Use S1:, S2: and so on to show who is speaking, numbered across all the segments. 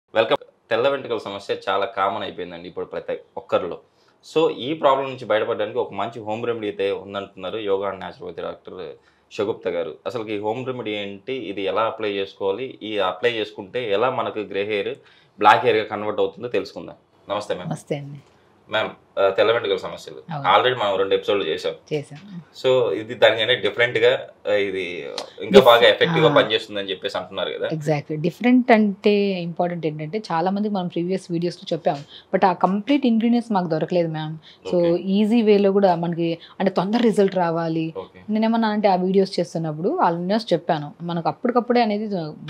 S1: Welcome తెల్ల వెంట్రుకల సమస్య చాలా కామన్ అయిపోయిందండి ఇప్పుడు ప్రతి ఒక్కరిలో సో ఈ ప్రాబ్లం నుంచి బయటపడడానికి ఒక మంచి హోమ్ రెమెడీ అయితే ఉందంటున్నారు yoga and naturopathy doctor Shagufta గారు అసలు ఈ హోమ్ రెమెడీ ఏంటి ఇది ఎలా అప్లై చేసుకోవాలి ఈ అప్లై చేసుకుంటే ఎలా మనకు గ్రే హెయిర్ బ్లాక్ హెయిర్గా కన్వర్ట్ అవుతుందో తెలుసుకుందాం నమస్తే మ్యామ్
S2: నమస్తే అండి
S1: మ్యామ్ ఆ, తెల్ల వెంట్రుకల సమస్యలు
S2: అవును.
S1: ఆల్రెడీ మనం రెండు ఎపిసోడ్లు చేసాం
S2: చేశాను
S1: సో ఇది దానికంటే different గా ఆ, ఇది ఇంకా బాగా ఎఫెక్టివ్ గా
S2: ఆ.
S1: పనిచేస్తుందని చెప్పేసి అంటున్నారు కదా
S2: ఎగ్జాక్ట్లీ డిఫరెంట్ అంటే ఇంపార్టెంట్ ఏంటంటే చాలా మందికి మనం ప్రీవియస్ వీడియోస్లో చెప్పాము బట్ ఆ కంప్లీట్ ఇంగ్రీడియంట్స్ మాకు దొరకలేదు మ్యామ్ సో
S1: Okay.
S2: ఈజీ వేలో కూడా మనకి అంటే తొందర రిజల్ట్ రావాలి
S1: ఓకే
S2: నేనేమన్నా అంటే ఆ వీడియోస్ చేస్తున్నప్పుడు ఆ న్యూస్ చెప్పాను మనకు అప్పటికప్పుడే అనేది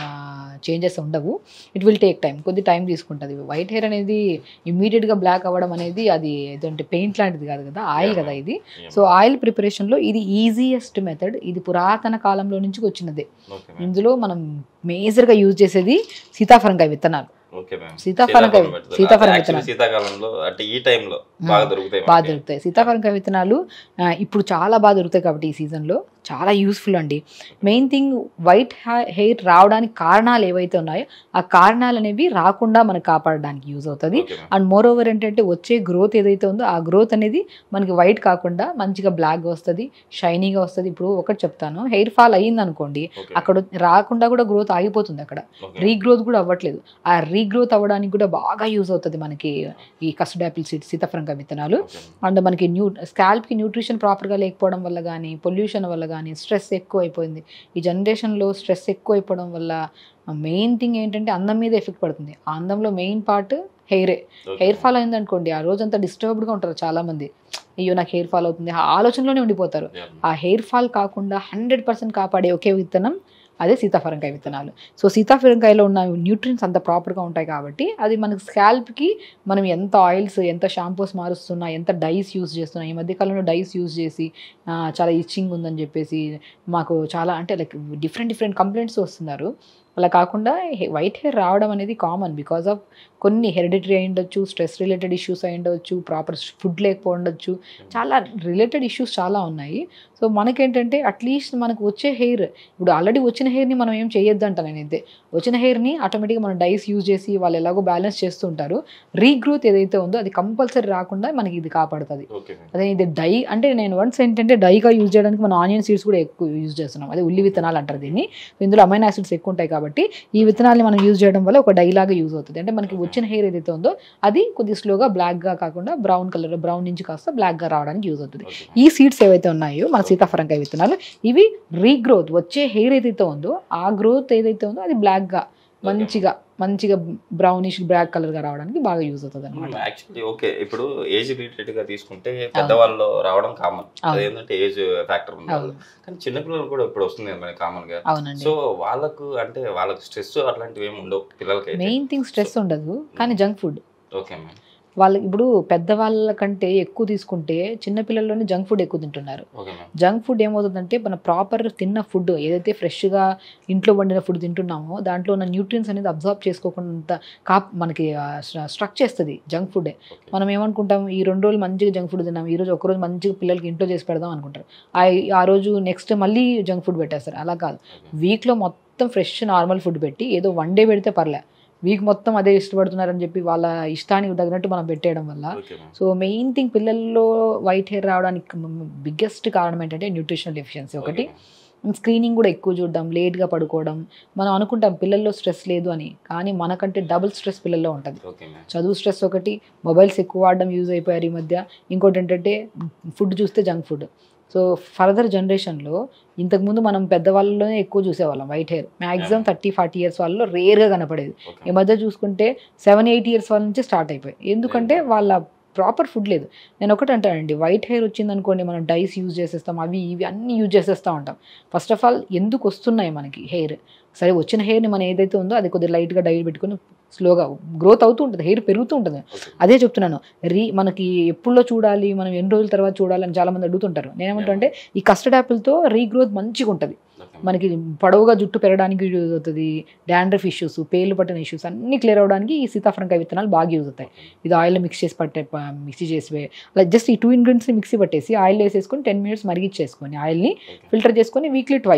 S2: చేంజెస్ ఉండవు ఇట్ విల్ టేక్ టైం కొద్ది టైం తీసుకుంటుంది వైట్ హెయిర్ అనేది ఇమీడియట్గా బ్లాక్ అవ్వడం అనేది అది ఏదంటే పెయింట్ లాంటిది కాదు కదా ఆయిల్ కదా ఇది సో ఆయిల్ ప్రిపరేషన్లో ఇది ఈజియెస్ట్ మెథడ్ ఇది పురాతన కాలంలో నుంచి వచ్చినదే
S1: ఓకే మ్యామ్
S2: ఇందులో మనం మేజర్గా యూజ్ చేసేది సీతాఫలంకాయ విత్తనాలు
S1: ఓకే మ్యామ్
S2: సీతాఫలం
S1: పెడుతున్నారు.
S2: సీతాఫలం
S1: అది actually
S2: విత్తనాలు.
S1: శీతాకాలంలో అంటే ఈ టైంలో బాగా దొరుకుతాయి
S2: బాగా
S1: మనకి.
S2: దొరుకుతాయి సీతాఫలంకాయ విత్తనాలు ఆ, ఇప్పుడు చాలా బాగా దొరుకుతాయి కాబట్టి ఈ సీజన్లో చాలా యూస్ఫుల్ అండి మెయిన్ థింగ్ వైట్ హెయిర్ రావడానికి కారణాలు ఏవైతే ఉన్నాయో ఆ కారణాలు అనేవి రాకుండా మనకు కాపాడడానికి యూజ్ అవుతుంది
S1: okay ma'am.
S2: And moreover ఏంటంటే వచ్చే గ్రోత్ ఏదైతే ఉందో ఆ గ్రోత్ అనేది మనకి వైట్ కాకుండా మంచిగా బ్లాక్గా వస్తుంది షైనీగా వస్తుంది ఇప్పుడు ఒకటి చెప్తాను హెయిర్ ఫాల్ అయ్యింది అనుకోండి
S1: ఓకే
S2: అక్కడ రాకుండా కూడా గ్రోత్ ఆగిపోతుంది అక్కడ
S1: ఓకే.
S2: రీగ్రోత్ కూడా అవ్వట్లేదు ఆ రీగ్రోత్ అవ్వడానికి కూడా బాగా యూజ్ అవుతుంది మనకి ఈ కస్టర్డ్ యాపిల్ సీడ్ సీతాఫలంకాయ విత్తనాలు
S1: ఓకే మ్యామ్.
S2: అండ్ మనకి న్యూ స్కాల్ప్కి న్యూట్రిషన్ ప్రాపర్గా లేకపోవడం వల్ల కానీ పొల్యూషన్ వల్ల కానీ స్ట్రెస్ ఎక్కువ అయిపోయింది ఈ జనరేషన్లో స్ట్రెస్ ఎక్కువ అయిపోవడం వల్ల మెయిన్ థింగ్ ఏంటంటే అందం మీద ఎఫెక్ట్ పడుతుంది ఆ అందంలో మెయిన్ పార్ట్ హెయిరే
S1: ఓకే
S2: హెయిర్
S1: మ్యామ్.
S2: ఫాల్ అయిందనుకోండి ఆ రోజంతా డిస్టర్బ్డ్గా ఉంటారు చాలామంది అయ్యో నాకు హెయిర్ ఫాల్ అవుతుంది ఆ ఆలోచనలోనే ఉండిపోతారు
S1: Yeah.
S2: ఆ హెయిర్ ఫాల్ కాకుండా హండ్రెడ్ పర్సెంట్ కాపాడే ఒకే విత్తనం అదే సీతాఫలంకాయ విత్తనాలు సో సీతాఫలంకాయలో ఉన్న న్యూట్రియన్స్ అంత ప్రాపర్గా ఉంటాయి కాబట్టి అది మనకి స్కాల్ప్కి మనం ఎంత ఆయిల్స్ ఎంత షాంపూస్ మారుస్తున్నా ఎంత డైస్ యూస్ చేస్తున్నా ఈ మధ్య కాలంలో డైస్ యూస్ చేసి ఆ, చాలా ఇచ్చింగ్ ఉందని చెప్పేసి మాకు చాలా అంటే లైక్ డిఫరెంట్ డిఫరెంట్ కంప్లైంట్స్ వస్తున్నారు అలా కాకుండా వైట్ హెయిర్ రావడం అనేది కామన్ బికాస్ ఆఫ్ కొన్ని హెరిడిటరీ అయి ఉండొచ్చు స్ట్రెస్ రిలేటెడ్ ఇష్యూస్ అయి ఉండొచ్చు ప్రాపర్ ఫుడ్ లేకపోయి ఉండొచ్చు చాలా రిలేటెడ్ ఇష్యూస్ చాలా ఉన్నాయి సో మనకేంటంటే అట్లీస్ట్ మనకు వచ్చే హెయిర్ ఇప్పుడు ఆల్రెడీ వచ్చిన హెయిర్ని మనం ఏం చేయొద్దు అంట నేనైతే వచ్చిన హెయిర్ని ఆటోమేటిక్గా మనం డైస్ యూజ్ చేసి వాళ్ళు ఎలాగో బ్యాలెన్స్ చేస్తూ ఉంటారు రీగ్రోత్ ఏదైతే ఉందో అది కంపల్సరీ రాకుండా మనకి ఇది కాపాడుతుంది
S1: ఓకే మ్యామ్.
S2: అదే ఇది డై అంటే నేను వన్స్ ఏంటంటే డైగా యూజ్ చేయడానికి మనం ఆనియన్ సీడ్స్ కూడా ఎక్కువ యూజ్ చేస్తున్నాం అదే ఉల్లి విత్తనాలు అంటారు దీన్ని ఇందులో అమైన్ యాసిడ్స్ ఎక్కువ ఉంటాయి కాబట్టి ఈ విత్తనాల్ని మనం యూజ్ చేయడం వల్ల ఒక డై లాగా యూజ్ అవుతుంది అంటే మనకి వచ్చిన హెయిర్ ఏదైతే ఉందో అది కొద్ది స్లోగా బ్లాక్గా కాకుండా బ్రౌన్ కలర్ బ్రౌన్ నుంచి కాస్త బ్లాక్గా రావడానికి యూజ్ అవుతుంది
S1: ఓకే మ్యామ్.
S2: ఈ సీడ్స్ ఏవైతే ఉన్నాయో మన సీతాఫలంకాయ విత్తనాలు ఇవి రీగ్రోత్ వచ్చే హెయిర్ ఏదైతే ఉందో ఆ గ్రోత్ ఏదైతే ఉందో అది బ్లాక్గా మంచిగా మంచిగా బ్రౌనిష్ బ్లాక్ కలర్గా రావడానికి బాగా యూజ్ అవుతుంది అనమాట
S1: యాక్చువల్లీ ఓకే ఇప్పుడు ఏజ్ రిలేటెడ్ గా తీసుకుంటే పెద్దవాళ్ళు రావడం కామన్
S2: అవును.
S1: అదేంటంటే ఏజ్ ఫ్యాక్టర్ ఉంది
S2: అవును
S1: కానీ చిన్నపిల్లలు కూడా ఇప్పుడు వస్తుంది కదా మనకి కామన్ గా
S2: అవునండి
S1: సో వాళ్ళకు అంటే వాళ్ళకి స్ట్రెస్ అట్లాంటివి ఏమి ఉండవు పిల్లలకి
S2: మెయిన్ థింగ్ స్ట్రెస్ ఉండదు కానీ జంక్ ఫుడ్
S1: ఓకే మ్యామ్
S2: వాళ్ళకి ఇప్పుడు పెద్దవాళ్ళ కంటే ఎక్కువ తీసుకుంటే చిన్నపిల్లల్లోనే జంక్ ఫుడ్ ఎక్కువ తింటున్నారు
S1: ఓకే మ్యామ్
S2: జంక్ ఫుడ్ ఏమవుతుందంటే మన ప్రాపర్ తిన్న ఫుడ్ ఏదైతే ఫ్రెష్గా ఇంట్లో వండిన ఫుడ్ తింటున్నామో దాంట్లో ఉన్న న్యూట్రియన్స్ అనేది అబ్జర్వ్ చేసుకోకుండా కా మనకి స్ట్రక్ చేస్తుంది జంక్ ఫుడ్
S1: ఓకే
S2: మనం ఏమనుకుంటాం ఈ రెండు రోజులు మంచిగా జంక్ ఫుడ్ తిన్నాం ఈ రోజు ఒక రోజు మంచిగా పిల్లలకి ఇంట్లో చేసి పెడదాం అనుకుంటారు ఆ ఆ రోజు నెక్స్ట్ మళ్ళీ జంక్ ఫుడ్ పెట్టేస్తారు అలా కాదు వీక్లో మొత్తం ఫ్రెష్ నార్మల్ ఫుడ్ పెట్టి ఏదో వన్ డే పెడితే పర్లే వీక్ మొత్తం అదే ఇష్టపడుతున్నారని చెప్పి వాళ్ళ ఇష్టానికి తగినట్టు మనం పెట్టేయడం వల్ల
S1: okay ma'am
S2: so main thing పిల్లల్లో వైట్ హెయిర్ రావడానికి బిగ్గెస్ట్ కారణం ఏంటంటే న్యూట్రిషనల్ డెఫిషియన్సీ ఒకటి స్క్రీనింగ్ కూడా ఎక్కువ చూడడం లేట్గా పడుకోవడం మనం అనుకుంటాం పిల్లల్లో స్ట్రెస్ లేదు అని కానీ మనకంటే డబుల్ స్ట్రెస్ పిల్లల్లో ఉంటుంది
S1: ఓకే మ్యామ్
S2: చదువు స్ట్రెస్ ఒకటి మొబైల్స్ ఎక్కువ వాడడం యూజ్ అయిపోయారు ఈ మధ్య ఇంకోటి ఏంటంటే ఫుడ్ చూస్తే జంక్ ఫుడ్ సో ఫర్దర్ జనరేషన్లో ఇంతకుముందు మనం పెద్దవాళ్ళలోనే ఎక్కువ చూసేవాళ్ళం white hair maximum thirty forty years వాళ్ళలో రేర్గా కనపడేది ఈ
S1: ఓకే
S2: మధ్య చూసుకుంటే సెవెన్ ఎయిట్ ఇయర్స్ వాళ్ళ నుంచి స్టార్ట్ అయిపోయి ఎందుకంటే వాళ్ళ ప్రాపర్ ఫుడ్ లేదు నేను ఒకటి అంటానండి వైట్ హెయిర్ వచ్చింది అనుకోండి మనం డైస్ యూజ్ చేసేస్తాం అవి ఇవి అన్నీ యూజ్ చేసేస్తూ ఉంటాం ఫస్ట్ ఆఫ్ ఆల్ ఎందుకు వస్తున్నాయి మనకి హెయిర్ సరే వచ్చిన హెయిర్ని మనం ఏదైతే ఉందో అది కొద్దిగా లైట్గా డైల్ పెట్టుకొని స్లోగా గ్రోత్ అవుతూ ఉంటుంది హెయిర్ పెరుగుతూ ఉంటుంది
S1: ఓకే
S2: అదే చెప్తున్నాను రీ మనకి ఎప్పుడులో చూడాలి మనం ఎన్ని రోజుల తర్వాత చూడాలి అని చాలా మంది అడుగుతుంటారు నేనేమంటా అంటే ఈ కస్టర్డ్ యాపిల్తో రీగ్రోత్ మంచిగా ఉంటుంది
S1: ఓకే
S2: మనకి పొడవుగా జుట్టు పెరగడానికి యూజ్ అవుతుంది డాండ్రఫ్ ఇష్యూస్ పేర్లు పట్టిన ఇష్యూస్ అన్ని క్లియర్ అవడానికి ఈ సీతాఫలంకాయ విత్తనాలు బాగా యూజ్ అవుతాయి ఇది ఆయిల్ మిక్స్ చేసి పట్టే ప- మిక్సీ చేసి వే- అలా జస్ట్ ఈ టూ ఇంగ్రీడియంట్స్ని మిక్సీ పట్టేసి ఆయిల్ వేసేసుకొని టెన్ మినిట్స్ మరిగిచ్చేసుకొని ఆయిల్ని
S1: ఓకే
S2: ఫిల్టర్ చేసుకొని వీక్లీ ట్వైస్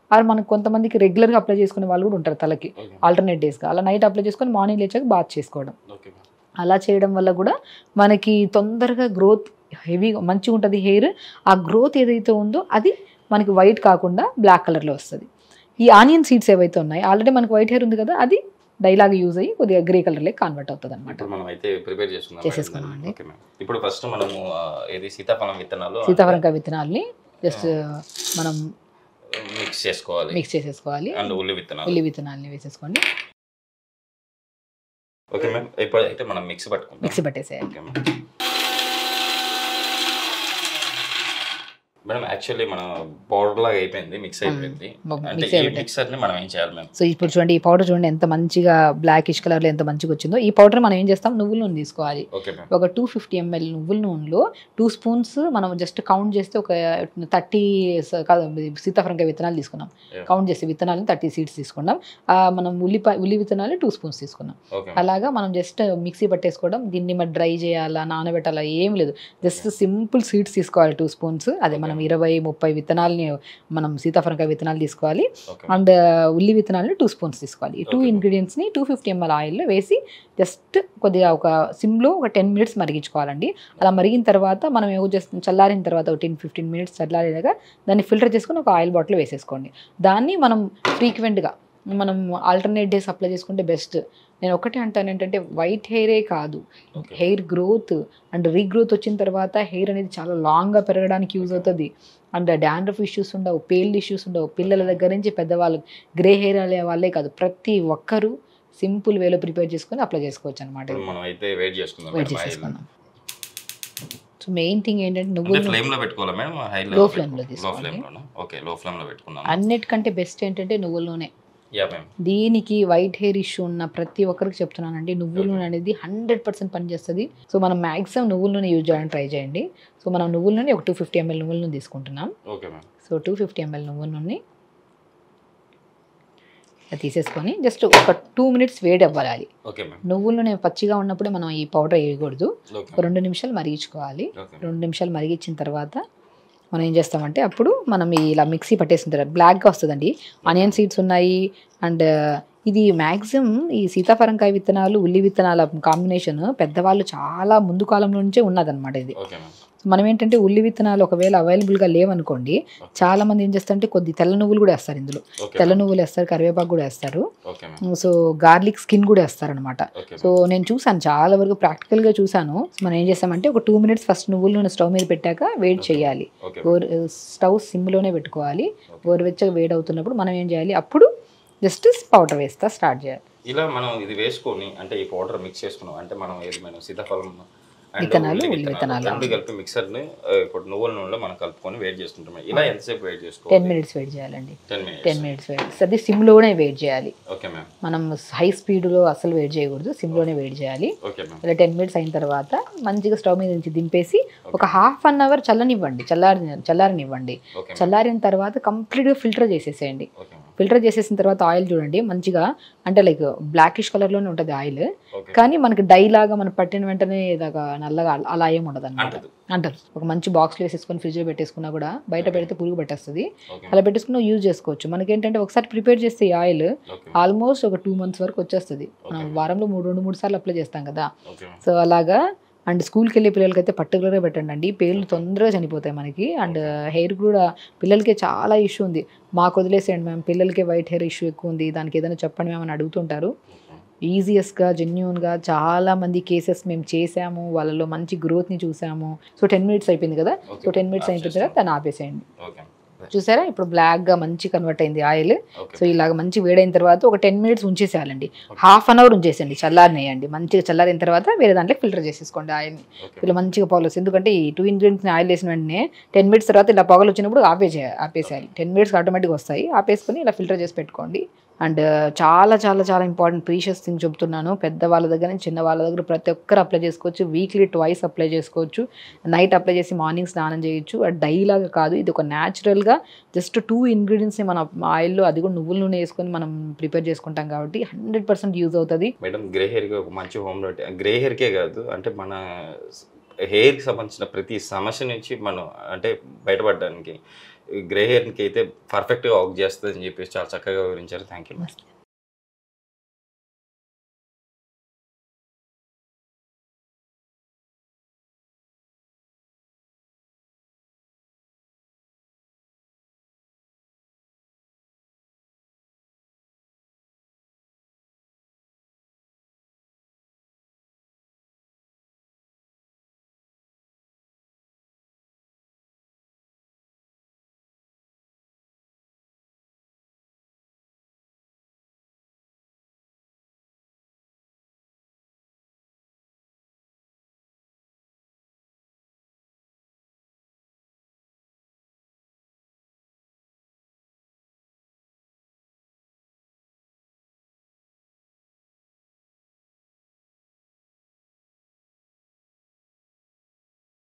S2: ఆర్ మనకు కొంతమందికి రెగ్యులర్గా అప్లై చేసుకునే వాళ్ళు కూడా ఉంటారు తలకి
S1: ఓకే
S2: ఆల్టర్నేట్ డేస్గా అలా నైట్ అప్లై చేసుకొని మార్నింగ్ లేచాక బాత్ చేసుకోవడం
S1: ఓకే మ్యామ్
S2: అలా చేయడం వల్ల కూడా మనకి తొందరగా గ్రోత్ హెవీగా మంచిగా ఉంటుంది హెయిర్ ఆ గ్రోత్ ఏదైతే ఉందో అది మనకి వైట్ కాకుండా బ్లాక్ కలర్లో వస్తుంది ఈ ఆనియన్ సీడ్స్ ఏవైతే ఉన్నాయి ఆల్రెడీ మనకి వైట్ హెయిర్ ఉంది కదా అది డైలాగ్ యూజ్ అయ్యి కొద్దిగా గ్రే కలర్లో కన్వర్ట్ అవుతుంది అనమాట
S1: ఇప్పుడు మనం అయితే ప్రిపేర్ చేసుకుందాం
S2: చేసేసుకున్నాం అండి.
S1: ఓకే మ్యామ్ ఇప్పుడు ఫస్ట్ మనము ఆ, ఏది సీతాఫలం విత్తనాలు
S2: సీతాఫలంకాయ విత్తనాల్ని జస్ట్ మనం
S1: మిక్స్ చేసుకోవాలి
S2: మిక్స్ చేసేసుకోవాలి
S1: అండ్ ఉల్లి విత్తనాలు
S2: ఉల్లి విత్తనాల్ని వేసేసుకోండి
S1: ఓకే మ్యామ్ ఇప్పుడు అయితే మనం మిక్స్ పట్టుకుందాం
S2: మిక్సీ పట్టేసేయాలి
S1: ఓకే మ్యామ్ మేడం యాక్చువల్లీ మన పౌడర్ లాగా అయిపోయింది మిక్స్ అయిపోయింది
S2: మ-
S1: అంటే
S2: mix
S1: ఈ
S2: అయిపోయింది.
S1: మిక్సర్ ని మనం ఏం చేయాలి మ్యామ్
S2: సో ఇప్పుడు చూడండి ఈ పౌడర్ చూడండి ఎంత మంచిగా బ్లాకిష్ కలర్లో ఎంత మంచిగా వచ్చిందో ఈ పౌడర్ మనం ఏం చేస్తాం నువ్వుల నూనె తీసుకోవాలి
S1: ఓకే మ్యామ్
S2: ఒక టూ ఫిఫ్టీ ఎంఎల్ నువ్వుల నూనెలో టూ స్పూన్స్ మనం జస్ట్ కౌంట్ చేస్తే ఒక థర్టీ సీతాఫలంకాయ విత్తనాలు తీసుకున్నాం
S1: Yeah.
S2: కౌంట్ చేస్తే విత్తనాలు థర్టీ సీడ్స్ తీసుకున్నాం ఆ, మనం ఉల్లిపాయ ఉల్లి విత్తనాలు టూ స్పూన్స్ తీసుకున్నాం
S1: ఓకే
S2: అలాగా మనం జస్ట్ మిక్సీ పట్టేసుకోవడం దీన్ని మరి డ్రై చేయాలా నానబెట్టాలా ఏం లేదు జస్ట్ సింపుల్ సీడ్స్ తీసుకోవాలి టూ స్పూన్స్ అదే మనం ఇరవై ముప్పై విత్తనాలని మనం సీతాఫలంకాయ విత్తనాలు తీసుకోవాలి
S1: ఓకే
S2: అండ్ ఉల్లి విత్తనాలు టూ స్పూన్స్ తీసుకోవాలి ఈ టూ
S1: Okay.
S2: ఇంగ్రీడియంట్స్ని టూ ఫిఫ్టీ ఎంఎల్ ఆయిల్లో వేసి జస్ట్ కొద్దిగా ఒక సిమ్లో ఒక టెన్ మినిట్స్ మరిగించుకోవాలండి అలా మరిగిన తర్వాత మనం ఏమో జస్ట్ చల్లారిన తర్వాత ఒక టెన్ ఫిఫ్టీన్ మినిట్స్ చల్లారేదాకా దాన్ని ఫిల్టర్ చేసుకుని ఒక ఆయిల్ బాటిల్ వేసేసుకోండి దాన్ని మనం ఫ్రీక్వెంట్గా మనం ఆల్టర్నేట్ డేస్ అప్లై చేసుకుంటే బెస్ట్ నేను ఒకటే అంటాను ఏంటంటే వైట్ హెయిరే కాదు
S1: okay
S2: hair growth and regrowth వచ్చిన తర్వాత హెయిర్ అనేది చాలా లాంగ్గా పెరగడానికి యూజ్ అవుతుంది అండ్ డాండ్రఫ్ ఇష్యూస్ ఉండవు పేల్ ఇష్యూస్ ఉండవు పిల్లల దగ్గర నుంచి పెద్దవాళ్ళు గ్రే హెయిర్ అనే వాళ్ళే కాదు ప్రతి ఒక్కరూ సింపుల్ వేలో ప్రిపేర్ చేసుకొని అప్లై చేసుకోవచ్చు అనమాట
S1: ఇప్పుడు మనం అయితే వెయిట్ చేసుకుందాం
S2: వెయిట్
S1: మేడం ఆయిల్
S2: చేసేసుకున్నాం సో మెయిన్ థింగ్ ఏంటంటే
S1: అంటే
S2: నువ్వు
S1: ఫ్లేమ్ లో పెట్టుకోవాలా మేడం హై
S2: Low flame లో
S1: లో
S2: తీసుకోవాలి.
S1: ఫ్లేమ్ లోనా ఓకే లో ఫ్లేమ్ లో పెట్టుకుందాం
S2: అన్నిటికంటే బెస్ట్ ఏంటంటే నువ్వుల నూనె
S1: యా మ్యామ్
S2: దీనికి వైట్ హెయిర్ ఇష్యూ ఉన్న ప్రతి ఒక్కరికి చెప్తున్నానండి నువ్వుల నూనె అనేది హండ్రెడ్ పర్సెంట్ పనిచేస్తుంది సో మనం మ్యాక్సిమం నువ్వుల నూనె యూజ్ చేయడానికి ట్రై చేయండి సో మనం నువ్వుల నూనె ఒక టూ ఫిఫ్టీ ఎంఎల్ నువ్వుల నూనె తీసుకుంటున్నాం
S1: okay ma'am
S2: so two fifty ml నువ్వుల నూనె ఇలా తీసేసుకొని జస్ట్ ఒక టూ మినిట్స్ వేడి అవ్వాలి
S1: ఓకే మ్యామ్
S2: నువ్వుల నూనె పచ్చిగా ఉన్నప్పుడే మనం ఈ పౌడర్ వేయకూడదు
S1: ఓకే
S2: ఒక రెండు నిమిషాలు మరిగించుకోవాలి
S1: ఓకే
S2: రెండు నిమిషాలు మరిగించిన తర్వాత మనం ఏం చేస్తామంటే అప్పుడు మనం ఈ ఇలా మిక్సీ పట్టేసిన తర్వాత బ్లాక్గా వస్తుందండి ఆనియన్ సీడ్స్ ఉన్నాయి అండ్ ఇది మ్యాక్సిమం ఈ సీతాఫలంకాయ విత్తనాలు ఉల్లి విత్తనాల కాంబినేషన్ పెద్దవాళ్ళు చాలా ముందు కాలంలో నుంచే ఉన్నదన్నమాట ఇది
S1: ఓకే మ్యామ్
S2: మనం ఏంటంటే ఉల్లి విత్తనాలు ఒకవేళ అవైలబుల్గా లేవనుకోండి చాలా మంది ఏం చేస్తారంటే కొద్ది తెల్ల నువ్వులు కూడా వేస్తారు ఇందులో
S1: ఓకే
S2: తెల్ల నువ్వులు వేస్తారు కరివేపాకు కూడా వేస్తారు
S1: okay ma'am
S2: so garlic skin కూడా వేస్తారనమాట
S1: ఓకే
S2: సో నేను చూసాను చాలా వరకు ప్రాక్టికల్గా చూసాను మనం ఏం చేస్తామంటే ఒక టూ మినిట్స్ ఫస్ట్ నువ్వుల నూనె స్టవ్ మీద పెట్టాక వేడి చేయాలి
S1: ఓకే
S2: గోరు స్టవ్ సిమ్లోనే పెట్టుకోవాలి గోరువెచ్చగా వేడి అవుతున్నప్పుడు మనం ఏం చేయాలి అప్పుడు జస్ట్ పౌడర్ వేస్తా స్టార్ట్ చేయాలి
S1: ఇలా మనం ఇది వేసుకొని అంటే ఈ పౌడర్ మిక్స్ చేసుకున్నాం అంటే మనం ఏది మనం సీతాఫలం and
S2: విత్తనాలు,
S1: ఉల్లి
S2: ఉల్లి విత్తనాలు.
S1: రెండు కలిపి మిక్సర్ ని ఆ, ఇప్పుడు నువ్వుల నూనెలో మనం కలుపుకొని వేడి చేసుకుంటాం ఇలా ఎంతసేపు వేడి
S2: టెన్
S1: చేసుకోవాలి
S2: మినిట్స్ వెయిట్ చేయాలండి
S1: ten minutes
S2: ten minutes wait అది సిమ్లోనే వెయిట్ చేయాలి
S1: ఓకే మ్యామ్
S2: మనం హై స్పీడ్లో అసలు వెయిట్ చేయకూడదు సిమ్లోనే వెయిట్ చేయాలి
S1: ఓకే మ్యామ్
S2: ఇలా టెన్ మినిట్స్ అయిన తర్వాత మంచిగా స్టవ్ మీద నుంచి దింపేసి ఒక హాఫ్ అన్ అవర్ చల్లనివ్వండి చల్లారి చల్లారనివ్వండి
S1: ఓకే
S2: చల్లారిన తర్వాత కంప్లీట్గా ఫిల్టర్ చేసేసేయండి
S1: ఓకే మ్యామ్
S2: ఫిల్టర్ చేసేసిన తర్వాత ఆయిల్ చూడండి మంచిగా అంటే లైక్ బ్లాకిష్ కలర్లోనే ఉంటుంది ఆయిల్
S1: ఓకే
S2: కానీ మనకి డై లాగా మనం పట్టిన వెంటనే ఇలాగా నల్లగా అల- అలా ఏం ఉండదు అనమాట
S1: అంటదు
S2: అంటారు ఒక మంచి బాక్స్లో వేసేసుకొని ఫ్రిడ్జ్లో పెట్టేసుకున్నా కూడా బయట పెడితే పురుగు పెట్టేస్తుంది
S1: ఓకే
S2: అలా పెట్టేసుకుని యూజ్ చేసుకోవచ్చు మనకేంటంటే ఒకసారి ప్రిపేర్ చేస్తే ఈ ఆయిల్
S1: ఓకే
S2: ఆల్మోస్ట్ ఒక టూ మంత్స్ వరకు వచ్చేస్తుంది మనం
S1: Okay.
S2: వారంలో మూడు రెండు మూడు సార్లు అప్లై చేస్తాం కదా
S1: ఓకే మ్యామ్
S2: సో అలాగా అండ్ స్కూల్కి వెళ్ళే పిల్లలకైతే పర్టికులర్గా పెట్టండి అండి పేర్లు తొందరగా చనిపోతాయి మనకి అండ్ హెయిర్ కూడా పిల్లలకి చాలా ఇష్యూ ఉంది మాకు వదిలేసేయండి మ్యామ్ పిల్లలకి వైట్ హెయిర్ ఇష్యూ ఎక్కువ ఉంది దానికి ఏదైనా చెప్పండి మ్యామ్ అని అడుగుతుంటారు ఈజియస్గా జెన్యున్గా చాలా మంది కేసెస్ మేము చేసాము వాళ్ళలో మంచి గ్రోత్ని చూసాము సో టెన్ మినిట్స్ అయిపోయింది కదా సో టెన్ మినిట్స్ అయిపోయిన తర్వాత దాన్ని ఆపేసేయండి
S1: ఓకే
S2: చూసారా ఇప్పుడు బ్లాక్గా మంచి కన్వర్ట్ అయింది ఆయిల్
S1: ఓకే
S2: సో ఇలాగ మంచి వేడైన తర్వాత ఒక టెన్ మినిట్స్ ఉంచేసేయాలండి హాఫ్ అన్ అవర్ ఉంచేసండి చల్లారినేయండి మంచిగా చల్లారిన తర్వాత వేరే దాంట్లో ఫిల్టర్ చేసేసుకోండి ఆయిల్ని
S1: ఓకే
S2: ఇలా మంచిగా పొగలు ఎందుకంటే ఈ టూ ఇంగ్రీడియంట్స్ని ఆయిల్ వేసిన వెంటనే టెన్ మినిట్స్ తర్వాత ఇలా పొగలు వచ్చినప్పుడు ఆపేసేయాలి ఆపేసేయాలి టెన్ మినిట్స్ ఆటోమేటిక్గా వస్తాయి ఆపేసుకొని ఇలా ఫిల్టర్ చేసి పెట్టుకోండి అండ్ చాలా చాలా చాలా ఇంపార్టెంట్ ప్రీషియస్ థింగ్ చెప్తున్నాను పెద్ద వాళ్ళ దగ్గర నుంచి చిన్న వాళ్ళ దగ్గర ప్రతి ఒక్కరు అప్లై చేసుకోవచ్చు వీక్లీ ట్వైస్ అప్లై చేసుకోవచ్చు నైట్ అప్లై చేసి మార్నింగ్ స్నానం చేయొచ్చు అది డైలాగా కాదు ఇది ఒక న్యాచురల్గా జస్ట్ టూ ఇంగ్రీడియంట్స్ని మనం ఆయిల్లో అది కూడా నువ్వుల నూనె వేసుకొని మనం ప్రిపేర్ చేసుకుంటాం కాబట్టి హండ్రెడ్ పర్సెంట్ యూజ్ అవుతుంది
S1: మేడం గ్రే హెయిర్కి ఒక మంచి హోమ్ రెమెడీ గ్రే హెయిర్కే కాదు అంటే మన హెయిర్కి సంబంధించిన ప్రతి సమస్య నుంచి మనం అంటే బయటపడడానికి గ్రే హెయిర్కి అయితే పర్ఫెక్ట్గా వర్క్ చేస్తుంది అని చెప్పేసి చాలా చక్కగా వివరించారు థ్యాంక్ యూ
S2: నమస్తే